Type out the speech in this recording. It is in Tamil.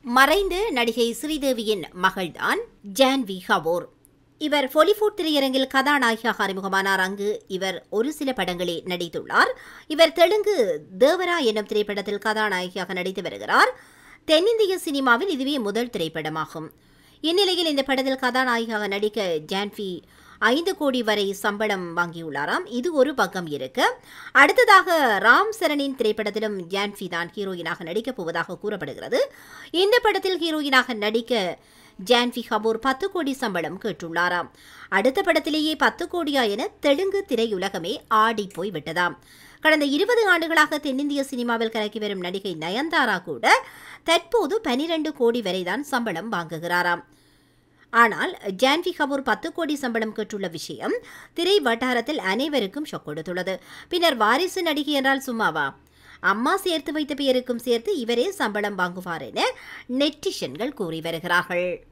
மறைந்த நடிகை ஸ்ரீதேவியின் மகள்தான் ஜான்வி கபூர் இவர் பாலிவுட் திரையரங்கில் கதாநாயகியாக அறிமுகமானார் அங்கு இவர் ஒரு சில படங்களில் நடித்துள்ளார் இவர் தெலுங்கு தேவரா என்னும் திரைப்படத்தில் கதாநாயகியாக நடித்து வருகிறார் தென்னிந்திய சினிமாவில் இதுவே முதல் திரைப்படமாகும் இந்நிலையில் இந்த படத்தில் கதாநாயகியாக நடிக்க ஜான்வி ஐந்து கோடி வரை சம்பளம் வாங்கியுள்ளாராம் இது ஒரு பக்கம் இருக்கு அடுத்ததாக ராம் சரணின் திரைப்படத்திலும் ஜான்வி தான் ஹீரோயினாக நடிக்கப் போவதாக கூறப்படுகிறது இந்த படத்தில் ஹீரோயினாக நடிக்க ஜான்வி கபூர் பத்து கோடி சம்பளம் கேட்டுள்ளாராம் அடுத்த படத்திலேயே பத்து கோடியா என தெலுங்கு திரையுலகமே ஆடி போய் விட்டதாம் கடந்த இருபது ஆண்டுகளாக தென்னிந்திய சினிமாவில் கலக்கி வரும் நடிகை நயன்தாரா கூட தற்போது பனிரெண்டு கோடி வரைதான் சம்பளம் வாங்குகிறாராம் ஆனால் ஜான்வி கபூர் பத்து கோடி சம்பளம் கேட்டுள்ள விஷயம் திரை வட்டாரத்தில் அனைவருக்கும் ஷொக் கொடுத்துள்ளது பின்னர் வாரிசு நடிகை என்றால் சும்மாவா அம்மா சேர்த்து வைத்த பேருக்கும் சேர்த்து இவரே சம்பளம் வாங்குவார் என நெட்டிஷன்கள் கூறி வருகிறார்கள்